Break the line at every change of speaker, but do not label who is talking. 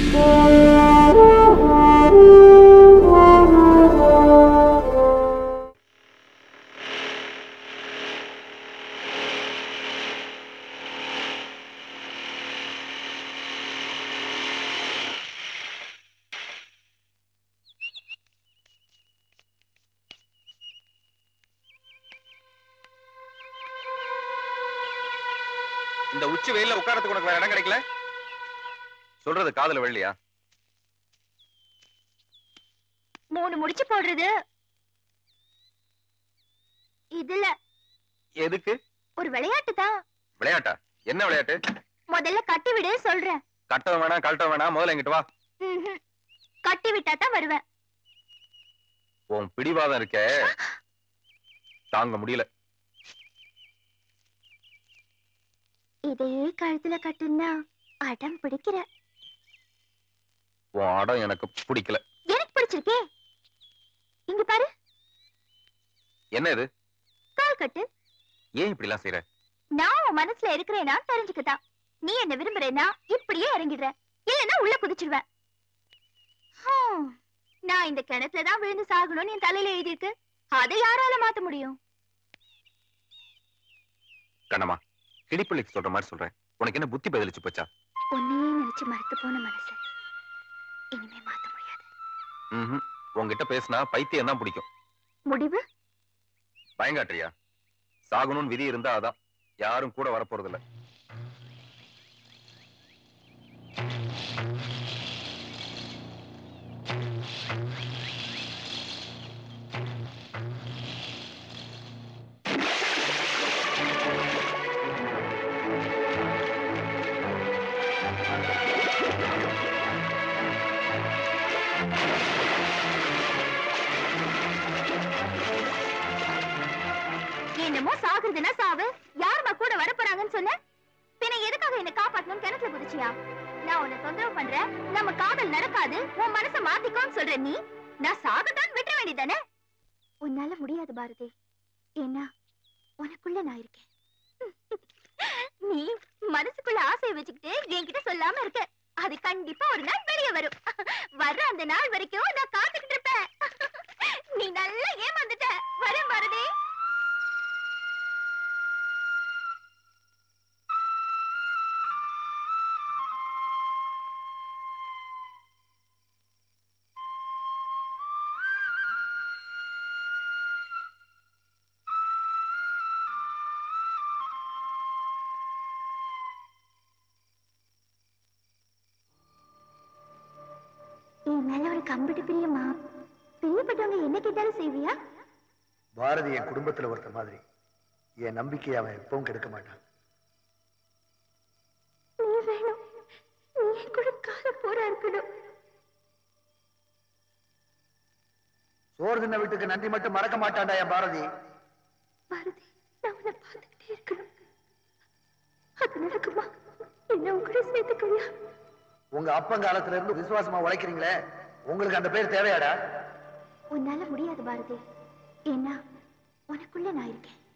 இந்த உச்சி வெயில்ல உட்காரத்துக்கு உனக்கு வேற இடம் கிடைக்கல சொல்றது காதுல வெள்ளியா
மூணு முடிச்சு போடுறது இதுல
எதுக்கு
ஒரு விளையாட்டு தான்
விளையாட்டா என்ன விளையாட்டு
முதல்ல கட்டி விடு சொல்றேன்
கட்டவும் வேணாம் கழட்டவும் வேணாம் முதல்ல எங்கிட்டு வா
ம்ஹும். கட்டி விட்டா தான் வருவேன்
உன் பிடிவாதம் இருக்கே தாங்க முடியல
இதையே கழுத்துல கட்டுனா அடம் பிடிக்கிற
உன் ஆடம் எனக்கு பிடிக்கல
எனக்கு பிடிச்சிருக்கே இங்க பாரு
என்ன இது
கால் கட்டு
ஏன் இப்படி எல்லாம் செய்யற
நான் உன் மனசுல இருக்கிறேனா தெரிஞ்சுக்கதான் நீ என்ன விரும்புறேனா இப்படியே இறங்கிடுற இல்லைன்னா உள்ள குதிச்சிடுவேன் ஹம், நான் இந்த கிணத்துல தான் விழுந்து சாகணும்னு என் தலையில எழுதியிருக்கு அதை யாரால மாத்த முடியும்
கண்ணம்மா கிளிப்பிள்ளைக்கு சொல்ற மாதிரி சொல்றேன் உனக்கு என்ன புத்தி பதிலிச்சு போச்சா
உன்னையே நினைச்சு மறுத்து போன மனசு இனிமே மாத்த முடியாது
ம்ஹும். உன்கிட்ட பேசினா பைத்தியம் தான் பிடிக்கும்
முடிவு
பயங்காட்டுறியா சாகணும்னு விதி இருந்தா அதான் யாரும் கூட வரப்போறது இல்ல
என்னமோ சாகுறதுன்னா சாவு யாரும்மா கூட வர போறாங்கன்னு சொன்ன பின்ன எதுக்காக என்ன காப்பாத்தணும்னு கிணத்துல குதிச்சியா நான் உன்னை தொந்தரவு பண்றேன் நம்ம காதல் நடக்காது உன் மனசை மாத்திக்கோன்னு சொல்ற நீ நான் சாகத்தான் விட்டுற வேண்டியதானே உன்னால முடியாது பாரதி ஏன்னா உனக்குள்ள நான் இருக்கேன் நீ மனசுக்குள்ள ஆசையை வச்சுக்கிட்டு என்கிட்ட சொல்லாம இருக்க அது கண்டிப்பா ஒரு நாள் வெளியே வரும் வர்ற அந்த நாள் வரைக்கும் நான் காத்துக்கிட்டு இருப்பேன் நீ நல்லா ஏமாந்துட்ட வரேன் பாரதி என் மேல ஒரு கம்பிட்டு பிரியமா பிரியப்பட்டவங்க என்ன கேட்டாலும் செய்வியா
பாரதி என் குடும்பத்துல ஒருத்த மாதிரி என் நம்பிக்கையை அவன் எப்பவும் கெடுக்க மாட்டான்
நீ வேணும் நீ என் கூட கால போரா இருக்கணும்
சோறு தின்ன வீட்டுக்கு நன்றி மட்டும் மறக்க மாட்டான்டா என் பாரதி
பாரதி நான் உன்னை பார்த்துக்கிட்டே இருக்கணும் அது நடக்குமா என்ன உன் கூட சேர்த்துக்கவியா
உங்க அப்பங்காலத்துல இருந்து விசுவாசமா உழைக்கிறீங்களே உங்களுக்கு அந்த பேர் தேவையாடா
உன்னால முடியாது பாரதி ஏன்னா உனக்குள்ள நான் இருக்கேன்